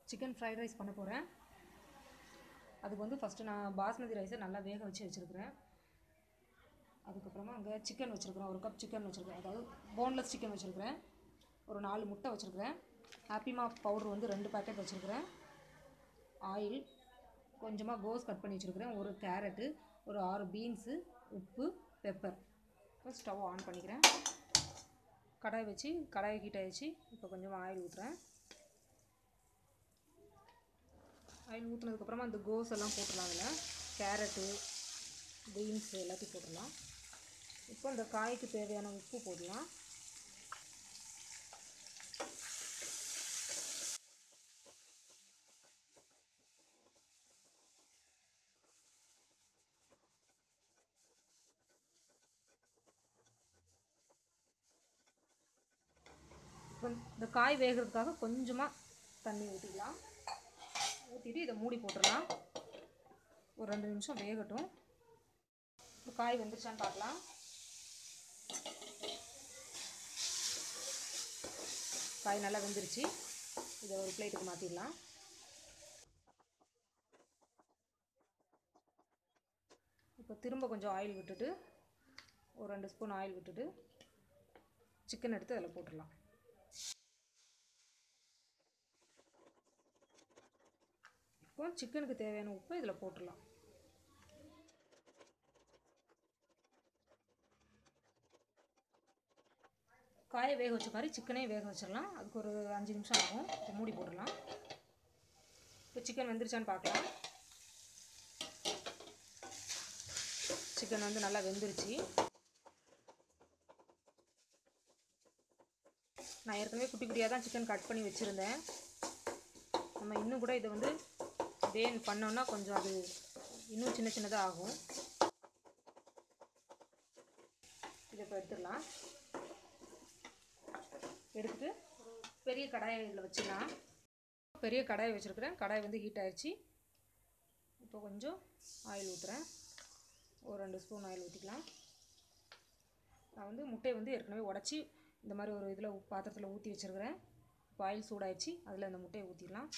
chicken fried rice பண்ண போகிறேன் அதுக்கு வந்து ஃபஸ்ட்டு நான் பாஸ்மதி ரைஸை நல்லா வேக வச்சு வச்சுருக்கிறேன் அதுக்கப்புறமா அங்கே சிக்கன் வச்சுருக்கிறேன் ஒரு கப் சிக்கன் வச்சுருக்கிறேன் அதாவது போன்லெஸ் சிக்கன் வச்சுருக்கிறேன் ஒரு நாலு முட்டை வச்சுருக்கிறேன் ஹாப்பிமா பவுடர் வந்து ரெண்டு பாக்கெட் வச்சுருக்கிறேன் ஆயில் கொஞ்சமாக கோஸ் கட் பண்ணி வச்சுருக்கிறேன் ஒரு கேரட்டு ஒரு ஆறு பீன்ஸு உப்பு பெப்பர் இப்போ ஸ்டவ் ஆன் பண்ணிக்கிறேன் கடாய் வச்சு கடாய் ஹீட் ஆயிடுச்சு இப்போ கொஞ்சமாக ஆயில் ஊற்றுறேன் ஆயில் ஊற்றுனதுக்கப்புறமா இந்த கோஸ் எல்லாம் போட்டுடலாம் அதில் கேரட்டு பீன்ஸ் எல்லாத்தையும் போட்டுடலாம் இப்போ இந்த காய்க்கு தேவையான உப்பு போடலாம் இப்போ இந்த காய் வேகிறதுக்காக கொஞ்சமாக தண்ணி ஊற்றிக்கலாம் ஊற்றிட்டு இதை மூடி போட்டுடலாம் ஒரு ரெண்டு நிமிஷம் வேகட்டும் இப்போ காய் வெந்துருச்சான்னு பார்க்கலாம் காய் நல்லா வெந்துருச்சு இதை ஒரு பிளேட்டுக்கு மாற்றிடலாம் இப்போ திரும்ப கொஞ்சம் ஆயில் விட்டுட்டு ஒரு ரெண்டு ஸ்பூன் ஆயில் விட்டுட்டு சிக்கன் எடுத்து அதில் போட்டுடலாம் இப்போ சிக்கனுக்கு தேவையான உப்பு இதில் போட்டுடலாம் காயை வேக வச்ச மாதிரி சிக்கனையும் வேக வச்சிடலாம் அதுக்கு ஒரு அஞ்சு நிமிஷம் ஆகும் இப்போ மூடி போட்டுடலாம் இப்போ சிக்கன் வெந்துருச்சான்னு பார்க்கலாம் சிக்கன் வந்து நல்லா வெந்துருச்சு நான் ஏற்கனவே குட்டி குட்டியாக தான் சிக்கன் கட் பண்ணி வச்சுருந்தேன் நம்ம இன்னும் கூட இதை வந்து வேன் பண்ணோன்னா கொஞ்சம் அது இன்னும் சின்ன சின்னதாக ஆகும் இதை இப்போ எடுத்துடலாம் எடுத்துட்டு ஒரு பெரிய கடாயில் வச்சிடலாம் பெரிய கடாய் வச்சுருக்கிறேன் கடாய் வந்து ஹீட் ஆயிடுச்சு இப்போ கொஞ்சம் ஆயில் ஊற்றுறேன் ஒரு ரெண்டு ஸ்பூன் ஆயில் ஊற்றிக்கலாம் நான் வந்து முட்டையை வந்து ஏற்கனவே உடச்சி இந்த மாதிரி ஒரு இதில் பாத்திரத்தில் ஊற்றி வச்சுருக்கிறேன் இப்போ ஆயில் சூடாயிடுச்சு அதில் அந்த முட்டையை ஊற்றிடலாம்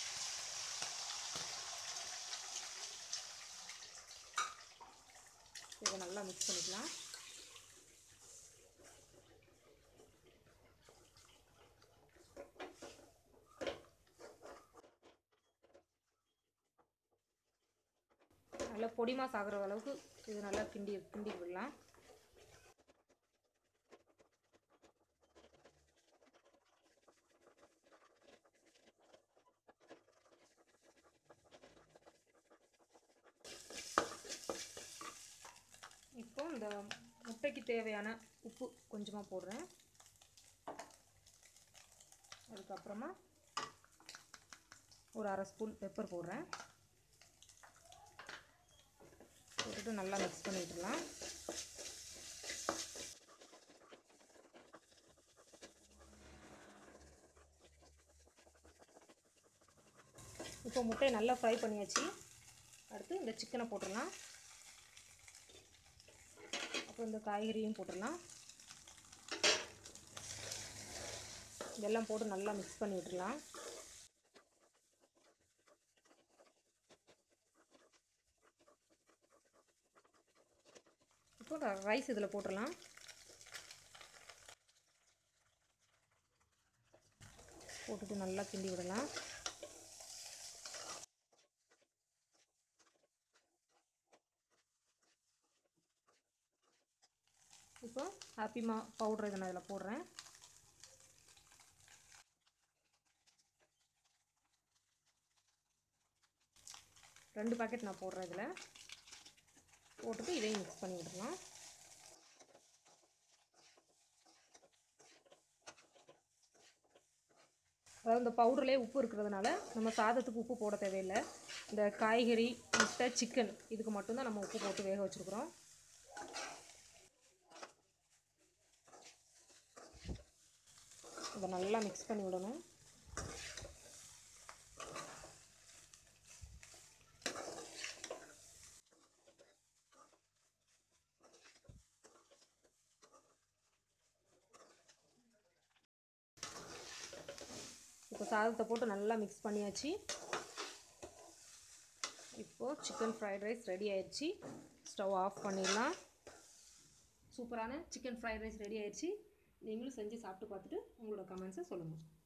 இதை நல்லா மிக்ஸ் பண்ணிக்கலாம் நல்லா பொடிமா சாகிற அளவுக்கு இது நல்லா கிண்டி கிண்டி விடலாம் இப்போ இந்த முட்டைக்கு தேவையான உப்பு கொஞ்சமாக போடுறேன் அதுக்கப்புறமா ஒரு அரை ஸ்பூன் பெப்பர் போடுறேன் போட்டுட்டு நல்லா மிக்ஸ் பண்ணி விட்டுடலாம் இப்போ முட்டையை நல்லா ஃப்ரை பண்ணியாச்சு அடுத்து இந்த சிக்கனை போட்டுடலாம் அப்புறம் இந்த காய்கறியும் போட்டுடலாம் இதெல்லாம் போட்டு நல்லா மிக்ஸ் பண்ணி விட்டுடலாம் இப்போ ரைஸ் இதில் போட்டுடலாம் போட்டுட்டு நல்லா கிண்டி விடலாம் இப்போ ஹாப்பிமா பவுடர் இதை நான் இதில் போடுறேன் ரெண்டு பாக்கெட் நான் போடுறேன் இதில் போட்டுட்டு இதையும் மிக்ஸ் பண்ணி விடலாம் அதாவது இந்த பவுடர்லேயே உப்பு இருக்கிறதுனால நம்ம சாதத்துக்கு உப்பு போட தேவையில்லை இந்த காய்கறி முட்டை சிக்கன் இதுக்கு மட்டும்தான் நம்ம உப்பு போட்டு வேக வச்சுருக்குறோம் இதை நல்லா மிக்ஸ் பண்ணி விடணும் இப்போ சாதத்தை போட்டு நல்லா மிக்ஸ் பண்ணியாச்சு இப்போது சிக்கன் ஃப்ரைட் ரைஸ் ரெடி ஆயிடுச்சு ஸ்டவ் ஆஃப் பண்ணிடலாம் சூப்பரான சிக்கன் ஃப்ரைட் ரைஸ் ரெடி ஆயிடுச்சு நீங்களும் செஞ்சு சாப்பிட்டு பார்த்துட்டு உங்களோட கமெண்ட்ஸை சொல்லுங்கள்